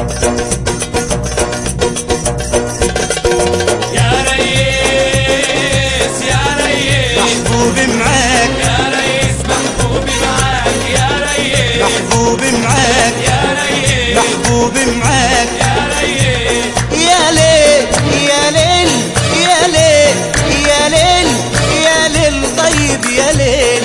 يا ريس يا ريس محبوبي معاك يا ريس محبوبي معاك يا ريس محبوبي معاك يا ريس محبوبي معاك يا ريس يا ليل يا ليل يا ليل يا ليل يا ليل طيب يا ليل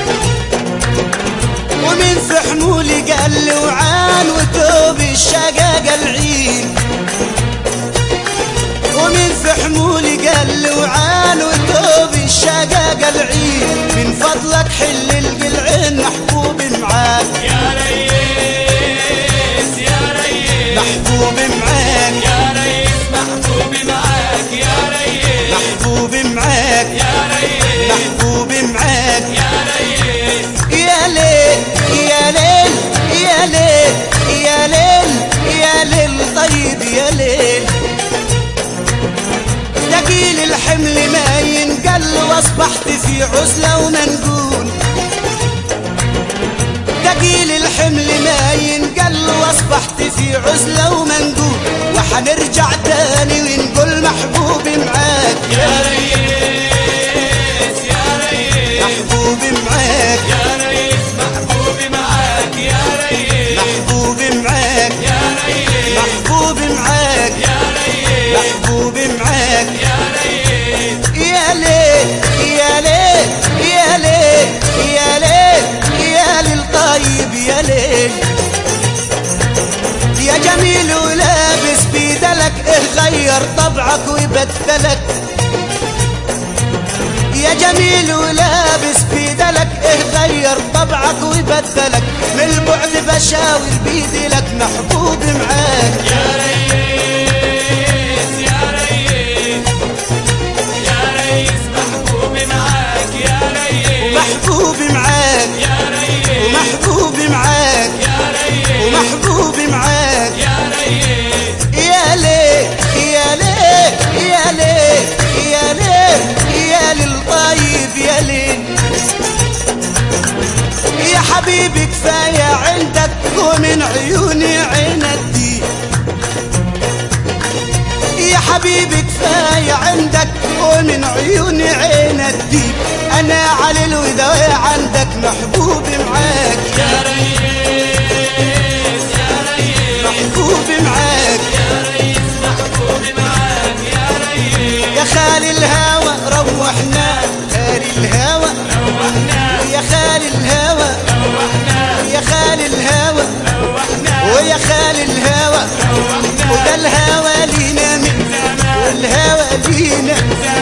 ومن في حمولي قال لي وعان وتوب الشقاق العين ومن في حمولي قال لي وعان وتوب الشقاق العين من فضلك حل القلعين محبوبي معاك يا ريس يا ريس محبوبي معاك يا ريس محبوبي معاك يا ريس محبوبي معاك يا ريس محبوبي معاك يا ريس يا ليل يا ليل يا ليل يا ليل يا ليل طيب يا ليل تقيل الحمل ما ينقل واصبحت في عزلة ومنقول تقيل الحمل ما ينقل واصبحت في عزلة ومنقول وحنرجع تاني ونقول محبوبي معاك يا ريس يا ريس محبوبي معاك يا ريس محبوبي معاك يا ريس محبوبي معاك يا ريس محبوبي معاك يا ريس محبوبي معاك يا ريس يا ليل يا ليل يا ليل يا ليل يا ليل طيب يا ليل يا جميل ولابس بيدلك اه غير طبعك ويبدلك يا جميل ولابس بيدلك اه غير طبعك ويبدلك من البعد بشاور بيدي لك محبوب معاك يا ريس يا ريس يا ريس محبوبي معاك يا ريس محبوب معاك يا ريس ومحبوب معاك يا ريس ومحبوب معاك يا ريس يا ليه يا ليه يا ليه يا ليه يا للطيب يا ليه يا حبيبي كفاية عندك ومن عيوني عين الدين يا حبيبي كفاية عندك ومن عيوني عين الدين أنا علي الوداع عندك محبوبي معاك يا ريس يا ريس محبوبي معاك يا ريس محبوبي معاك يا ريس يا خالي الهوى روحنا خالي الهوى روحنا يا خالي الهوى روحنا يا خالي الهوى روحنا ويا خالي الهوى وده الهوى لينا من والهوى لينا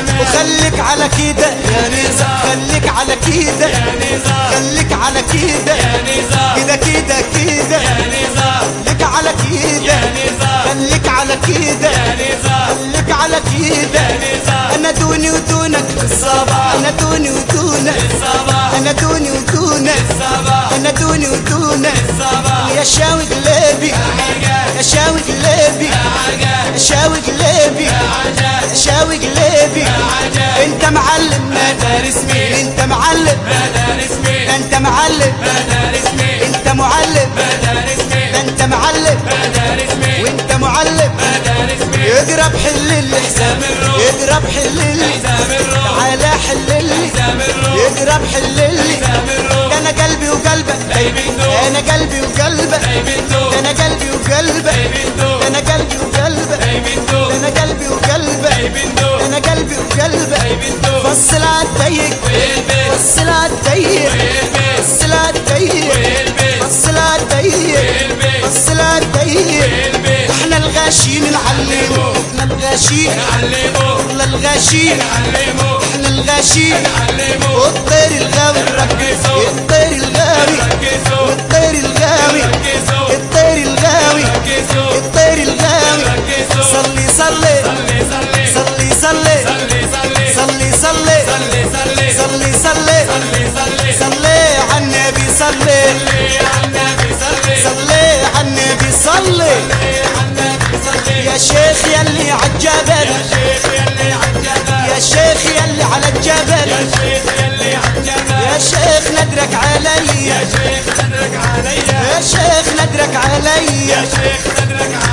وخليك على كده يا نزار خليك على كده يا نزار خليك على كده يا نزار كده كده كده يا نزار خليك على كده يا نزار خليك على كده يا نزار خليك على كده يا نزار انا دوني ودونك الصباح انا دوني ودونك الصباح انا دوني ودونك الصباح انا دوني ودونك الصباح يا شاوي قلبي حاجة يا شاوي قلبي حاجة يا شاوي قلبي حاجة يا شاوي قلبي حاجة انت معلم مدارس مين انت معلم مدارس مين انت معلم مدارس مين انت معلم مدارس مين انت معلم مدارس مين وانت معلم مدارس مين يضرب حل اللي حزام الروح يضرب حل اللي حزام الروح تعالى حل اللي حزام الروح يضرب حل اللي حزام الروح ده انا قلبي وقلبك دايبين دول انا قلبي وقلبك دايبين ده دول انا قلبي وقلبك دايبين ده دول انا قلبي وقلبك دايبين ده دول انا قلبي وقلبك دايبين ده دول انا قلبي وقلبك دايبين دول فصل عالضيق والبس فصل عالضيق والبس فصل عالضيق والبس فصل عالضيق والبس فصل عالضيق والبس احنا الغاشين نعلمه احنا الغاشين علموا احنا الغاشين علموا احنا الغاشين علموا والطير الغاوي ركزوا الطير الغاوي ركزوا الطير الغاوي ركزوا الطير الغاوي ركزوا الطير الغاوي ركزوا صلي صلي صلي صلي صلي صلي صلي صلي صلي صلي صلي صلي صلي صلي صلي صلي صلي على النبي صلي صلي على النبي صلي صلي على النبي صلي صلي على النبي صلي يا شيخ يلي عالجبل يا شيخ يلي عالجبل يا شيخ يلي على الجبل يا شيخ يلي عالجبل يا شيخ ندرك علي يا شيخ ندرك عليا يا شيخ ندرك علي يا شيخ ندرك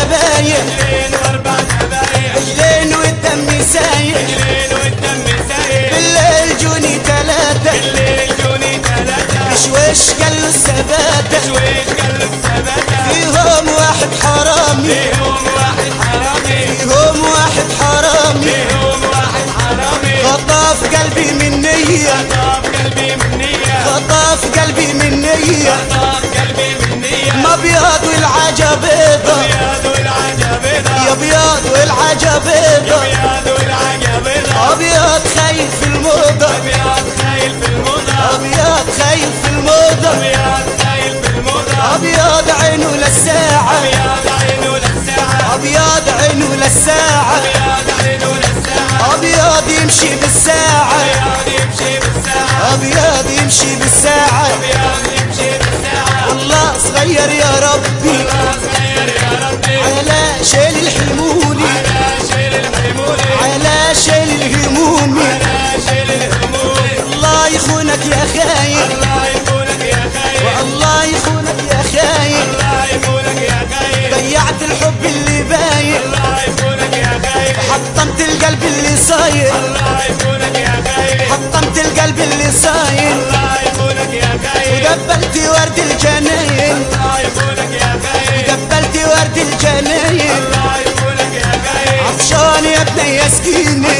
زباين رجلين واربع زباين رجلين والدم سايل رجلين والدم سايل بالليل جوني تلاتة الليل جوني ثلاثة وش قال له السباتة شويش قلب ثباتة فيهم واحد حرامي فيهم واحد حرامي فيهم واحد حرامي فيهم واحد حرامي خطاف قلبي من نية طاب قلبي من نية خطاف قلبي من نية طاب قلبي من نية ما بياض والعجا بيضة بياض والعجا بيضا يا بياض والعجا بيضة بياض والعجا بيضا ابيض خايف في الموضة بياض خايل في الموضة ابيض خايف في الموضة بياض خايل في الموضة ابيض عينه للساعة بياض عينه للساعة ابيض عينه للساعة بياض عينه للساعة ابيض يمشي بالساعة بياض يمشي بالساعة ابيض يمشي بالساعة بياض يمشي بالساعة والله صغير يا ربي الله صغير يا ربي على شيل الحمولي على شيل الحمول على شيل الهمومي على شيل الهموم الله يخونك يا خاين الله يكونك يا خير والله يخونك يا خاين الله يكونك يا خير ضيعت الحب اللي باين الله يكونك يا خير حطمت القلب اللي صاير الله يكونك يا خير حطمت القلب اللي صاير الله يكونك يا خير ودبلت ورد الجناين الله يكونك يا خير دبلت ورد الجناين الله يكونك يا خير عطشان يا ابني يا سكيني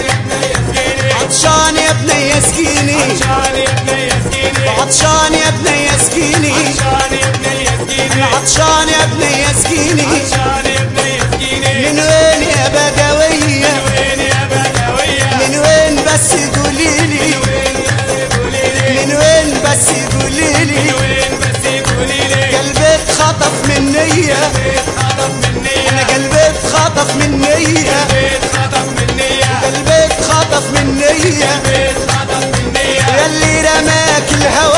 عشان يا ابني يا سكيني عطشان يا ابني يا سكيني عشان يا ابني يا سكيني عطشان يا ابني يا سكيني عشان يا ابني يا سكيني من وين يا بدوية وين يا بدوية من وين بس قوليلي وين يا قوليلي من وين بس قوليلي وين بس قوليلي قلبي اتخطف من نية بيت خطف مني انا قلبي اتخطف من نية بيت خطف مني قلبي اتخطف من نية بيت خطف مني ياللي رماك الهوى